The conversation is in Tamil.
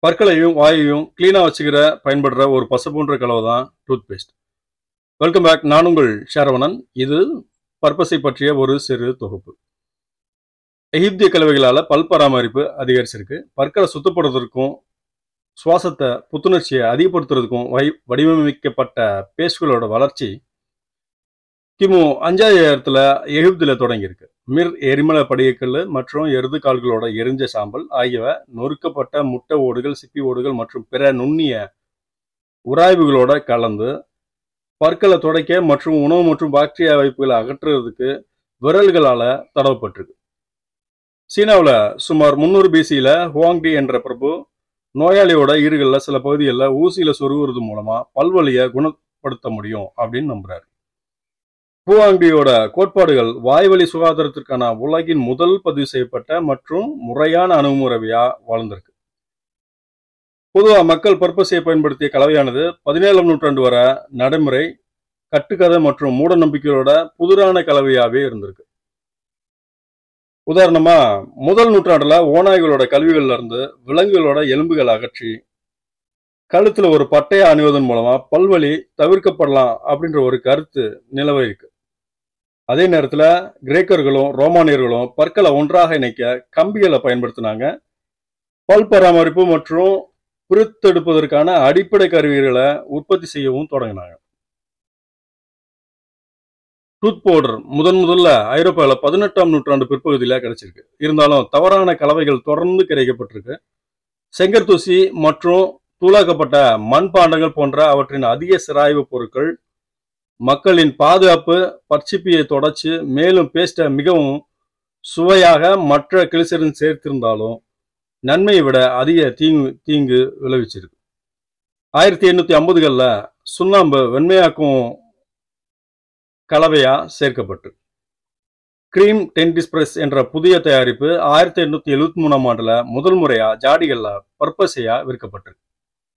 பற்களையும் வாயையும் கிளீனா வச்சுக்கிற பயன்படுற ஒரு பசப்புன்ற கலவை தான் டூத் பேஸ்ட் வெல்கம் பேக் நான் உங்கள் ஷரவணன் இது பர்பஸை பற்றிய ஒரு சிறு தொகுப்பு எகிப்திய கலவைகளால் பல் பராமரிப்பு அதிகரிச்சிருக்கு பற்களை சுத்தப்படுவதற்கும் சுவாசத்தை புத்துணர்ச்சியை அதிகப்படுத்துறதுக்கும் வை வடிவமைக்கப்பட்ட பேஸ்ட்களோட வளர்ச்சி கிமு அஞ்சாயிரத்துல எகிப்தில் தொடங்கியிருக்கு மிர் எரிமல படிகக்கல் மற்றும் எருது கால்களோட எரிஞ்ச சாம்பல் ஆகியவை நொறுக்கப்பட்ட முட்டை ஓடுகள் சிப்பி ஓடுகள் மற்றும் பிற நுண்ணிய உராய்வுகளோட கலந்து பற்களை துடைக்க மற்றும் உணவு மற்றும் பாக்டீரியா வைப்புகளை அகற்றுறதுக்கு விரல்களால் தடவப்பட்டிருக்கு சீனாவில் சுமார் முந்நூறு பிசியில் ஹுவாங்டி என்ற பிரபு நோயாளியோட ஈறுகளில் சில பகுதிகளில் ஊசியில் சொருகுறது மூலமா பல்வலியை குணப்படுத்த முடியும் அப்படின்னு நம்புறாரு பூவாங்கியோட கோட்பாடுகள் வாய்வழி சுகாதாரத்திற்கான உலகின் முதல் பதிவு செய்யப்பட்ட மற்றும் முறையான அணுகுமுறையா வாழ்ந்திருக்கு பொதுவாக மக்கள் பர்பஸை பயன்படுத்திய கலவையானது பதினேழாம் நூற்றாண்டு வர நடைமுறை கட்டுக்கதை மற்றும் மூட நம்பிக்கையோட புதிரான கலவையாவே இருந்திருக்கு உதாரணமா முதல் நூற்றாண்டுல ஓநாய்களோட கல்விகள்ல இருந்து விலங்குகளோட எலும்புகளை அகற்றி கழுத்துல ஒரு பட்டையை அணிவதன் மூலமா பல்வலி தவிர்க்கப்படலாம் அப்படின்ற ஒரு கருத்து நிலவ இருக்கு அதே நேரத்துல கிரேக்கர்களும் ரோமானியர்களும் பற்களை ஒன்றாக இணைக்க கம்பிகளை பயன்படுத்தினாங்க பல் பராமரிப்பு மற்றும் பிரித்தெடுப்பதற்கான அடிப்படை கருவிகளை உற்பத்தி செய்யவும் தொடங்கினாங்க டூத் பவுடர் முதன் முதல்ல ஐரோப்பாவில் பதினெட்டாம் நூற்றாண்டு பிற்பகுதியில் கிடைச்சிருக்கு இருந்தாலும் தவறான கலவைகள் தொடர்ந்து கிடைக்கப்பட்டிருக்கு செங்கற்தூசி மற்றும் தூளாக்கப்பட்ட மண்பாண்டங்கள் போன்ற அவற்றின் அதிக சிராய்வு பொருட்கள் மக்களின் பாதுகாப்பு பற்சிப்பியை தொடச்சு மேலும் பேஸ்ட்டை மிகவும் சுவையாக மற்ற கிளிசரின் சேர்த்திருந்தாலும் நன்மையை விட அதிக தீங்கு தீங்கு விளைவிச்சிருக்கு ஆயிரத்தி எண்ணூற்றி ஐம்பதுகளில் சுண்ணாம்பு வெண்மையாக்கும் கலவையா சேர்க்கப்பட்டு கிரீம் டென்டிஸ்பிரஸ் என்ற புதிய தயாரிப்பு ஆயிரத்தி எண்ணூற்றி எழுபத்தி மூணாம் ஆண்டில் முதல் முறையா ஜாடிகளில் பர்பஸையா விற்கப்பட்டிருக்கு